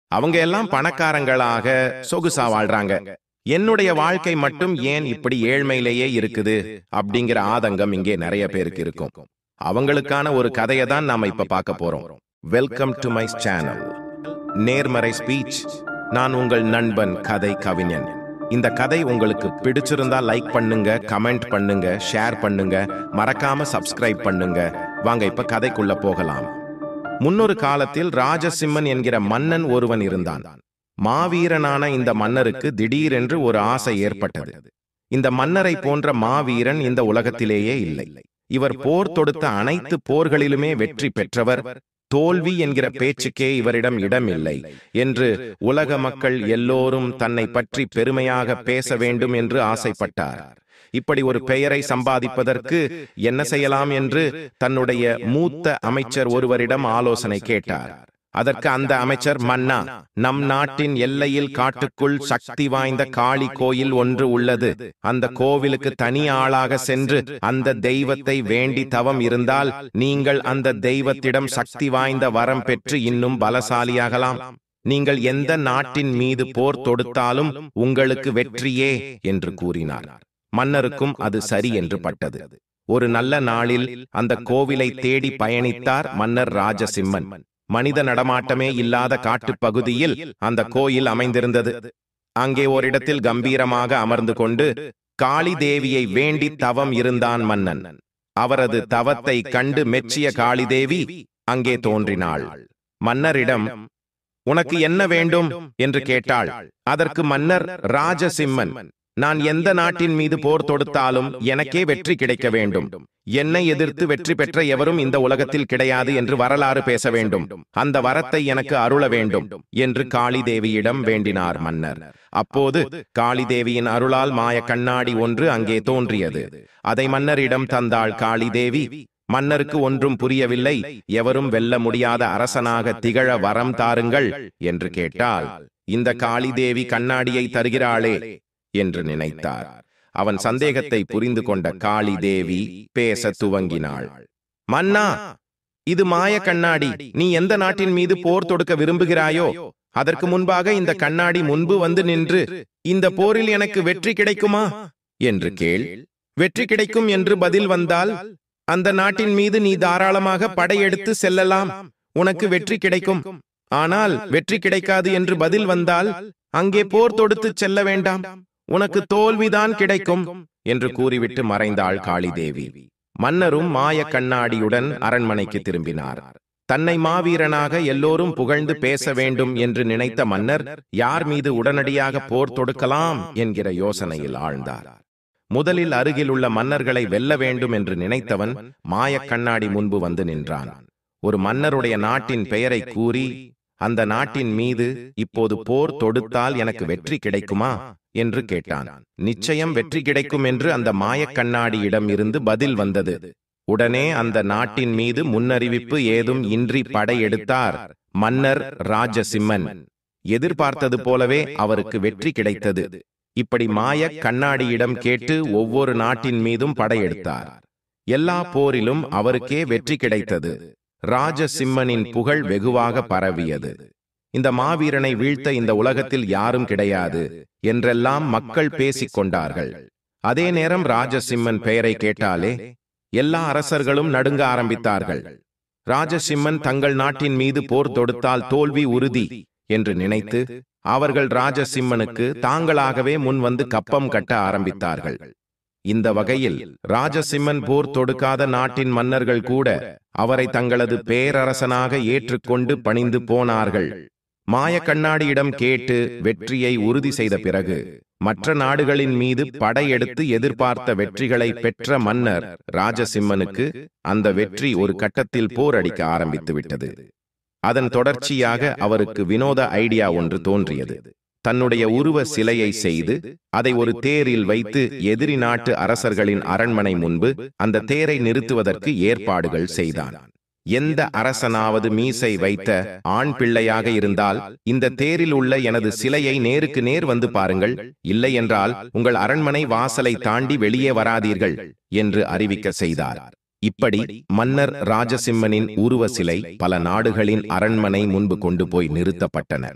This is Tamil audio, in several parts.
அவங்க எல்லாம் பணக்காரங்களாக சொகுசா வாழ்றாங்க என்னுடைய வாழ்க்கை மட்டும் ஏன் இப்படி ஏழ்மையிலேயே இருக்குது அப்படிங்கிற ஆதங்கம் இங்கே நிறைய பேருக்கு இருக்கும் அவங்களுக்கான ஒரு கதையை தான் நாம இப்ப பார்க்க போறோம் வெல்கம் டு மை சேனல் நேர்மறை ஸ்பீச் நான் உங்கள் நண்பன் கதை கவிஞன் இந்த கதை உங்களுக்கு பிடிச்சிருந்தா லைக் பண்ணுங்க கமெண்ட் பண்ணுங்க ஷேர் பண்ணுங்க மறக்காம சப்ஸ்கிரைப் பண்ணுங்க வாங்க இப்ப கதைக்குள்ள போகலாம் முன்னொரு காலத்தில் ராஜசிம்மன் என்கிற மன்னன் ஒருவன் இருந்தான் மாவீரனான இந்த மன்னருக்கு திடீரென்று ஒரு ஆசை ஏற்பட்டது இந்த மன்னரை போன்ற மாவீரன் இந்த உலகத்திலேயே இல்லை இவர் போர் தொடுத்த அனைத்து போர்களிலுமே வெற்றி பெற்றவர் தோல்வி என்கிற பேச்சுக்கே இவரிடம் இடமில்லை என்று உலக மக்கள் எல்லோரும் தன்னை பற்றி பெருமையாக பேச வேண்டும் என்று ஆசைப்பட்டார் இப்படி ஒரு பெயரை சம்பாதிப்பதற்கு என்ன செய்யலாம் என்று தன்னுடைய மூத்த அமைச்சர் ஒருவரிடம் ஆலோசனை கேட்டார் அதற்கு அந்த அமைச்சர் மன்னா நம் நாட்டின் எல்லையில் காட்டுக்குள் சக்தி வாய்ந்த காளி கோயில் ஒன்று உள்ளது அந்த கோவிலுக்கு தனி ஆளாக சென்று அந்த தெய்வத்தை வேண்டி தவம் இருந்தால் நீங்கள் அந்த தெய்வத்திடம் சக்தி வாய்ந்த வரம் பெற்று இன்னும் பலசாலியாகலாம் நீங்கள் எந்த நாட்டின் மீது போர் தொடுத்தாலும் உங்களுக்கு வெற்றியே என்று கூறினார் மன்னருக்கும் அது சரி என்று பட்டது ஒரு நல்ல நாளில் அந்த கோவிலை தேடி பயணித்தார் மன்னர் ராஜசிம்மன் மனித நடமாட்டமே இல்லாத காட்டுப் பகுதியில் அந்த கோயில் அமைந்திருந்தது அங்கே ஓரிடத்தில் கம்பீரமாக அமர்ந்து கொண்டு காளி தேவியை வேண்டி தவம் இருந்தான் மன்னன் அவரது தவத்தை கண்டு மெச்சிய காளிதேவி அங்கே தோன்றினாள் மன்னரிடம் உனக்கு என்ன வேண்டும் என்று கேட்டாள் அதற்கு மன்னர் ராஜசிம்மன் நான் எந்த நாட்டின் மீது போர் தொடுத்தாலும் எனக்கே வெற்றி கிடைக்க வேண்டும் என்னை எதிர்த்து வெற்றி பெற்ற எவரும் இந்த உலகத்தில் கிடையாது என்று வரலாறு பேச வேண்டும் அந்த வரத்தை எனக்கு அருள வேண்டும் என்று காளிதேவியிடம் வேண்டினார் மன்னர் அப்போது காளிதேவியின் அருளால் மாய கண்ணாடி ஒன்று அங்கே தோன்றியது அதை மன்னரிடம் தந்தாள் காளிதேவி மன்னருக்கு ஒன்றும் புரியவில்லை எவரும் வெல்ல முடியாத அரசனாக திகழ வரம் தாருங்கள் என்று கேட்டால் இந்த காளிதேவி கண்ணாடியை தருகிறாளே என்று நினைத்தார் அவன் சந்தேகத்தை புரிந்து கொண்ட காளி தேவி பேச துவங்கினாள் மன்னா இது மாய கண்ணாடி நீ எந்த நாட்டின் மீது போர் தொடுக்க விரும்புகிறாயோ அதற்கு முன்பாக இந்த கண்ணாடி முன்பு வந்து நின்று இந்த போரில் எனக்கு வெற்றி கிடைக்குமா என்று கேள் வெற்றி கிடைக்கும் என்று பதில் வந்தால் அந்த நாட்டின் மீது நீ தாராளமாக படையெடுத்து செல்லலாம் உனக்கு வெற்றி கிடைக்கும் ஆனால் வெற்றி கிடைக்காது என்று பதில் வந்தால் அங்கே போர் தொடுத்து செல்ல வேண்டாம் உனக்கு தோல்விதான் கிடைக்கும் என்று கூறிவிட்டு மறைந்தாள் காளிதேவி மன்னரும் மாய கண்ணாடியுடன் அரண்மனைக்கு திரும்பினார் தன்னை மாவீரனாக எல்லோரும் புகழ்ந்து பேச வேண்டும் என்று நினைத்த மன்னர் யார் மீது உடனடியாக போர் தொடுக்கலாம் என்கிற யோசனையில் ஆழ்ந்தார் முதலில் அருகில் உள்ள மன்னர்களை வெல்ல வேண்டும் என்று நினைத்தவன் மாயக் கண்ணாடி முன்பு வந்து நின்றான் ஒரு மன்னருடைய நாட்டின் பெயரை கூறி அந்த நாட்டின் மீது இப்போது போர் தொடுத்தால் எனக்கு வெற்றி கிடைக்குமா என்று கேட்டான் நிச்சயம் வெற்றி கிடைக்கும் என்று அந்த மாயக் கண்ணாடியிடம் இருந்து பதில் வந்தது உடனே அந்த நாட்டின் மீது முன்னறிவிப்பு ஏதும் இன்றி படையெடுத்தார் மன்னர் ராஜசிம்மன் எதிர்பார்த்தது போலவே அவருக்கு வெற்றி கிடைத்தது இப்படி மாயக் கண்ணாடியிடம் கேட்டு ஒவ்வொரு நாட்டின் மீதும் படையெடுத்தார் எல்லா போரிலும் அவருக்கே வெற்றி கிடைத்தது ராஜசிம்மனின் புகழ் வெகுவாக பரவியது இந்த மாவீரனை வீழ்த்த இந்த உலகத்தில் யாரும் கிடையாது என்றெல்லாம் மக்கள் பேசிக் கொண்டார்கள் அதே நேரம் ராஜசிம்மன் பெயரை கேட்டாலே எல்லா அரசர்களும் நடுங்க ஆரம்பித்தார்கள் ராஜசிம்மன் தங்கள் நாட்டின் மீது போர் தொடுத்தால் தோல்வி உறுதி என்று நினைத்து அவர்கள் ராஜசிம்மனுக்கு தாங்களாகவே முன் வந்து கப்பம் கட்ட ஆரம்பித்தார்கள் இந்த வகையில் ராஜசிம்மன் போர் தொடுக்காத நாட்டின் மன்னர்கள் கூட அவரை தங்களது பேரரசனாக ஏற்றுக்கொண்டு பணிந்து போனார்கள் மாய கண்ணாடியிடம் கேட்டு வெற்றியை உறுதி செய்த பிறகு மற்ற நாடுகளின் மீது படையெடுத்து எதிர்பார்த்த வெற்றிகளை பெற்ற மன்னர் ராஜசிம்மனுக்கு அந்த வெற்றி ஒரு கட்டத்தில் போரடிக்க ஆரம்பித்து விட்டது அதன் தொடர்ச்சியாக அவருக்கு வினோத ஐடியா ஒன்று தோன்றியது தன்னுடைய உருவ சிலையை செய்து அதை ஒரு தேரில் வைத்து எதிரி நாட்டு அரசர்களின் அரண்மனை முன்பு அந்த தேரை நிறுத்துவதற்கு ஏற்பாடுகள் செய்தான் எந்த அரசனாவது மீசை வைத்த ஆண் பிள்ளையாக இருந்தால் இந்த தேரில் உள்ள எனது சிலையை நேருக்கு நேர் வந்து பாருங்கள் இல்லை என்றால் உங்கள் அரண்மனை வாசலை தாண்டி வெளியே வராதீர்கள் என்று அறிவிக்க செய்தார் இப்படி மன்னர் ராஜசிம்மனின் உருவ சிலை பல நாடுகளின் அரண்மனை முன்பு கொண்டு போய் நிறுத்தப்பட்டன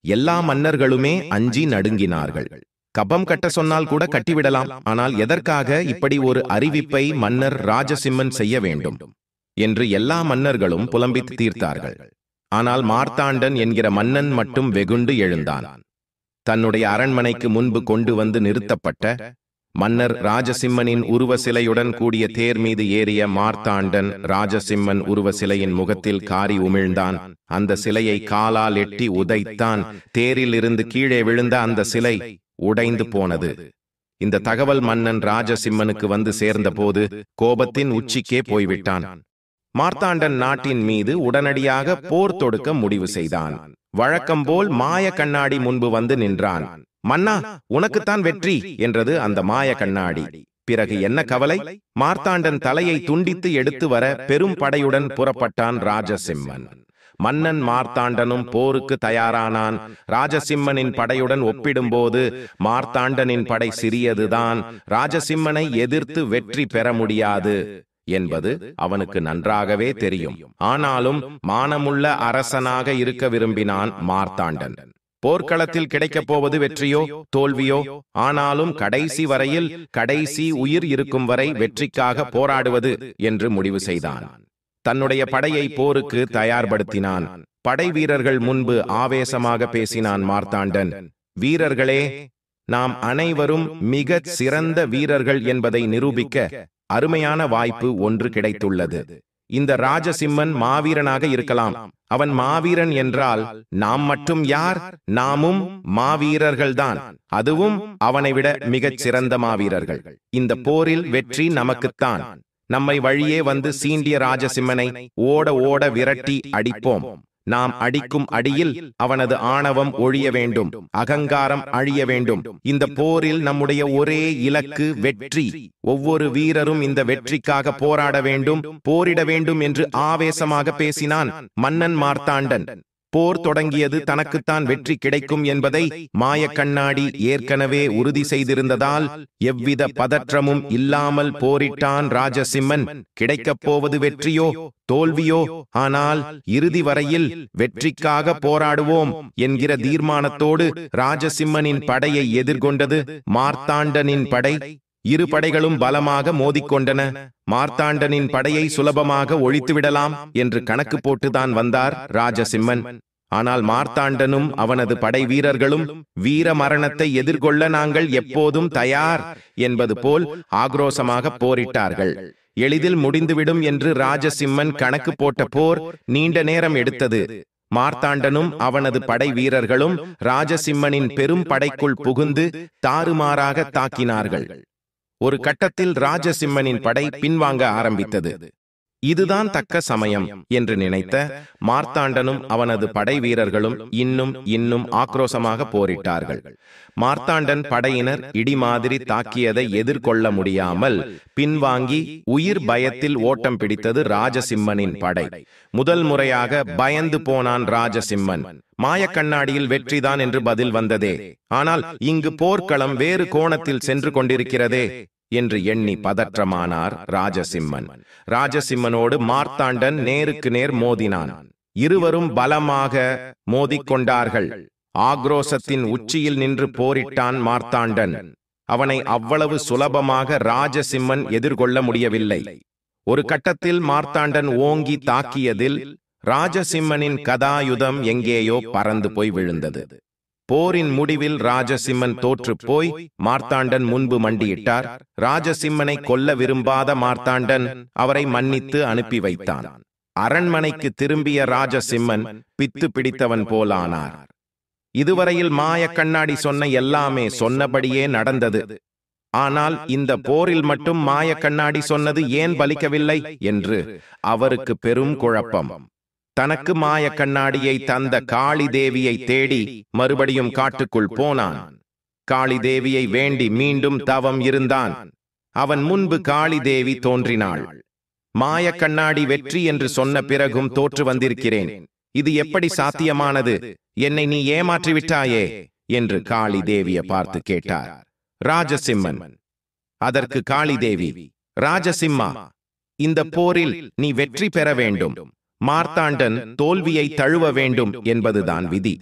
எல்லா மன்னர்களுமே அஞ்சி நடுங்கினார்கள் கபம் கட்ட சொன்னால் கூட கட்டிவிடலாம் ஆனால் எதற்காக இப்படி ஒரு அறிவிப்பை மன்னர் ராஜசிம்மன் செய்ய வேண்டும் என்று எல்லா மன்னர்களும் புலம்பித் தீர்த்தார்கள் ஆனால் மார்த்தாண்டன் என்கிற மன்னன் மட்டும் வெகுண்டு எழுந்தான் தன்னுடைய அரண்மனைக்கு முன்பு கொண்டு வந்து நிறுத்தப்பட்ட மன்னர் ராஜசிம்மனின் உருவ சிலையுடன் கூடிய தேர் மீது ஏறிய மார்த்தாண்டன் ராஜசிம்மன் உருவ சிலையின் முகத்தில் காரி உமிழ்ந்தான் அந்த சிலையை காலால் எட்டி உதைத்தான் தேரில் இருந்து கீழே விழுந்த அந்த சிலை உடைந்து போனது இந்த தகவல் மன்னன் ராஜசிம்மனுக்கு வந்து சேர்ந்தபோது கோபத்தின் உச்சிக்கே போய்விட்டான் மார்த்தாண்டன் நாட்டின் மீது உடனடியாக போர் தொடுக்க முடிவு செய்தான் வழக்கம் போல் மாய கண்ணாடி முன்பு வந்து நின்றான் மன்னா உனக்குத்தான் வெற்றி என்றது அந்த மாய கண்ணாடி பிறகு என்ன கவலை மார்த்தாண்டன் தலையை துண்டித்து எடுத்து வர பெரும் படையுடன் புறப்பட்டான் ராஜசிம்மன் மன்னன் மார்த்தாண்டனும் போருக்கு தயாரானான் ராஜசிம்மனின் படையுடன் ஒப்பிடும்போது மார்த்தாண்டனின் படை சிறியதுதான் ராஜசிம்மனை எதிர்த்து வெற்றி பெற முடியாது என்பது அவனுக்கு நன்றாகவே தெரியும் ஆனாலும் மானமுள்ள அரசனாக இருக்க விரும்பினான் மார்த்தாண்டன் போர்க்களத்தில் கிடைக்கப் போவது வெற்றியோ தோல்வியோ ஆனாலும் கடைசி வரையில் கடைசி உயிர் இருக்கும் வரை வெற்றிக்காக போராடுவது என்று முடிவு செய்தான் தன்னுடைய படையை போருக்கு தயார்படுத்தினான் படை வீரர்கள் முன்பு ஆவேசமாக பேசினான் மார்த்தாண்டன் வீரர்களே நாம் அனைவரும் மிகச் சிறந்த வீரர்கள் என்பதை நிரூபிக்க அருமையான வாய்ப்பு ஒன்று கிடைத்துள்ளது இந்த ராஜசிம்மன் மாவீரனாக இருக்கலாம் அவன் மாவீரன் என்றால் நாம் மட்டும் யார் நாமும் மாவீரர்கள்தான் அதுவும் அவனை விட மிகச் சிறந்த மாவீரர்கள் இந்த போரில் வெற்றி நமக்குத்தான் நம்மை வழியே வந்து சீண்டிய ராஜசிம்மனை ஓட ஓட விரட்டி அடிப்போம் நாம் அடிக்கும் அடியில் அவனது ஆணவம் ஒழிய வேண்டும் அகங்காரம் அழிய வேண்டும் இந்த போரில் நம்முடைய ஒரே இலக்கு வெற்றி ஒவ்வொரு வீரரும் இந்த வெற்றிக்காக போராட வேண்டும் போரிட வேண்டும் என்று ஆவேசமாக பேசினான் மன்னன் மார்த்தாண்டன் போர் தொடங்கியது தனக்குத்தான் வெற்றி கிடைக்கும் என்பதை மாயக்கண்ணாடி ஏற்கனவே உறுதி செய்திருந்ததால் எவ்வித பதற்றமும் இல்லாமல் போரிட்டான் ராஜசிம்மன் கிடைக்கப் போவது வெற்றியோ தோல்வியோ ஆனால் இறுதி வரையில் வெற்றிக்காக போராடுவோம் என்கிற தீர்மானத்தோடு ராஜசிம்மனின் படையை எதிர்கொண்டது மார்த்தாண்டனின் படை இரு படைகளும் பலமாக மோதிக்கொண்டன மார்த்தாண்டனின் படையை சுலபமாக ஒழித்துவிடலாம் என்று கணக்கு போட்டுதான் வந்தார் ராஜசிம்மன் ஆனால் மார்த்தாண்டனும் அவனது படை வீரர்களும் வீர மரணத்தை எதிர்கொள்ள நாங்கள் எப்போதும் தயார் என்பது போல் ஆக்ரோசமாக போரிட்டார்கள் எளிதில் முடிந்துவிடும் என்று ராஜசிம்மன் கணக்கு போட்ட போர் நீண்ட நேரம் எடுத்தது மார்த்தாண்டனும் அவனது படை வீரர்களும் ராஜசிம்மனின் பெரும் படைக்குள் புகுந்து தாறுமாறாக தாக்கினார்கள் ஒரு கட்டத்தில் ராஜசிம்மனின் படை பின்வாங்க ஆரம்பித்தது இதுதான் தக்க சமயம் என்று நினைத்த மார்த்தாண்டனும் அவனது படை வீரர்களும் இன்னும் இன்னும் ஆக்ரோசமாக போரிட்டார்கள் மார்த்தாண்டன் படையினர் இடி மாதிரி தாக்கியதை எதிர்கொள்ள முடியாமல் பின்வாங்கி உயிர் பயத்தில் ஓட்டம் பிடித்தது ராஜசிம்மனின் படை முதல் முறையாக பயந்து போனான் ராஜசிம்மன் மாயக்கண்ணாடியில் வெற்றிதான் என்று பதில் வந்ததே ஆனால் இங்கு போர்க்களம் வேறு கோணத்தில் சென்று கொண்டிருக்கிறதே என்று எண்ணி பதற்றமானார் ராஜசிம்மன் ராஜசிம்மனோடு மார்த்தாண்டன் நேருக்கு நேர் மோதினான் இருவரும் பலமாக மோதிக்கொண்டார்கள் ஆக்ரோசத்தின் உச்சியில் நின்று போரிட்டான் மார்த்தாண்டன் அவனை அவ்வளவு சுலபமாக ராஜசிம்மன் எதிர்கொள்ள முடியவில்லை ஒரு கட்டத்தில் மார்த்தாண்டன் ஓங்கி தாக்கியதில் ராஜசிம்மனின் கதாயுதம் எங்கேயோ பறந்து போய் விழுந்தது போரின் முடிவில் ராஜசிம்மன் தோற்றுப் போய் மார்த்தாண்டன் முன்பு மண்டியிட்டார் ராஜசிம்மனை கொல்ல விரும்பாத மார்த்தாண்டன் அவரை மன்னித்து அனுப்பி வைத்தான் அரண்மனைக்கு திரும்பிய ராஜசிம்மன் பித்து பிடித்தவன் போலானார் இதுவரையில் மாய கண்ணாடி சொன்ன எல்லாமே சொன்னபடியே நடந்தது ஆனால் இந்த போரில் மட்டும் மாய கண்ணாடி சொன்னது ஏன் பலிக்கவில்லை என்று அவருக்கு பெரும் குழப்பம் தனக்கு மாய கண்ணாடியை தந்த காளி தேவியை தேடி மறுபடியும் காட்டுக்குள் போனான் காளி தேவியை வேண்டி மீண்டும் தவம் இருந்தான் அவன் முன்பு காளி தேவி தோன்றினாள் மாய கண்ணாடி வெற்றி என்று சொன்ன பிறகும் தோற்று வந்திருக்கிறேன் இது எப்படி சாத்தியமானது என்னை நீ ஏமாற்றி விட்டாயே என்று காளி தேவியை பார்த்து கேட்டார் ராஜசிம்மன் அதற்கு காளி தேவி ராஜசிம்மா இந்த போரில் நீ வெற்றி பெற வேண்டும் மார்த்தாண்டன் தோல்வியை தழுவ வேண்டும் என்பதுதான் விதி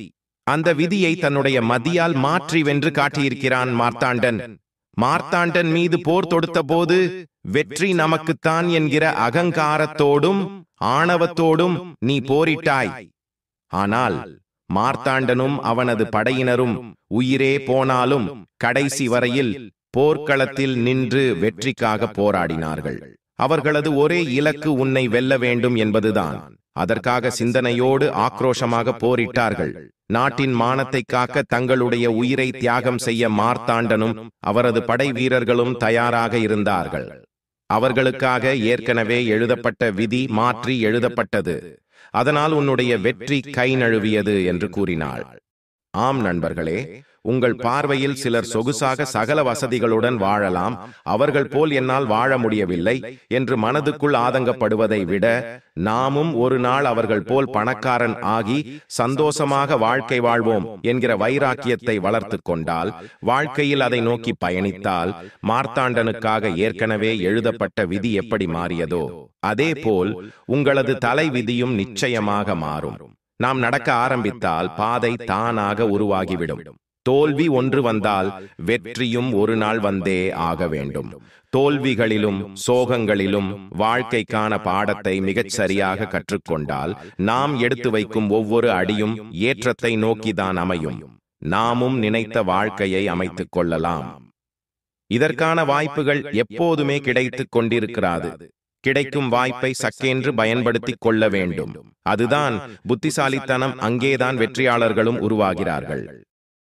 அந்த விதியை தன்னுடைய மதியால் மாற்றி வென்று காட்டியிருக்கிறான் மார்த்தாண்டன் மார்த்தாண்டன் மீது போர் தொடுத்த போது வெற்றி நமக்குத்தான் என்கிற அகங்காரத்தோடும் ஆணவத்தோடும் நீ போரிட்டாய் ஆனால் மார்த்தாண்டனும் அவனது படையினரும் உயிரே போனாலும் கடைசி வரையில் போர்க்களத்தில் நின்று வெற்றிக்காக போராடினார்கள் அவர்களது ஒரே இலக்கு உன்னை வெல்ல வேண்டும் என்பதுதான் அதற்காக சிந்தனையோடு ஆக்ரோஷமாக போரிட்டார்கள் நாட்டின் மானத்தை காக்க தங்களுடைய உயிரை தியாகம் செய்ய மார்த்தாண்டனும் அவரது படை வீரர்களும் தயாராக இருந்தார்கள் அவர்களுக்காக ஏற்கனவே எழுதப்பட்ட விதி மாற்றி எழுதப்பட்டது அதனால் உன்னுடைய வெற்றி கை நழுவியது என்று கூறினாள் ஆம் நண்பர்களே உங்கள் பார்வையில் சிலர் சொகுசாக சகல வசதிகளுடன் வாழலாம் அவர்கள் போல் என்னால் வாழ முடியவில்லை என்று மனதுக்குள் ஆதங்கப்படுவதை விட நாமும் ஒரு நாள் அவர்கள் போல் பணக்காரன் ஆகி சந்தோஷமாக வாழ்க்கை வாழ்வோம் என்கிற வைராக்கியத்தை வளர்த்து கொண்டால் வாழ்க்கையில் அதை நோக்கி பயணித்தால் மார்த்தாண்டனுக்காக ஏற்கனவே எழுதப்பட்ட விதி எப்படி மாறியதோ அதே போல் உங்களது தலை விதியும் நிச்சயமாக மாறும் நாம் நடக்க ஆரம்பித்தால் பாதை தானாக உருவாகிவிடும் தோல்வி ஒன்று வந்தால் வெற்றியும் ஒரு நாள் வந்தே ஆக வேண்டும் தோல்விகளிலும் சோகங்களிலும் வாழ்க்கைக்கான பாடத்தை மிகச் சரியாக கற்றுக்கொண்டால் நாம் எடுத்து வைக்கும் ஒவ்வொரு அடியும் ஏற்றத்தை நோக்கிதான் அமையும் நாமும் நினைத்த வாழ்க்கையை அமைத்துக் கொள்ளலாம் இதற்கான வாய்ப்புகள் எப்போதுமே கிடைத்துக் கொண்டிருக்கிறது கிடைக்கும் வாய்ப்பை சக்கென்று பயன்படுத்திக் கொள்ள வேண்டும் அதுதான் புத்திசாலித்தனம் அங்கேதான் வெற்றியாளர்களும் உருவாகிறார்கள்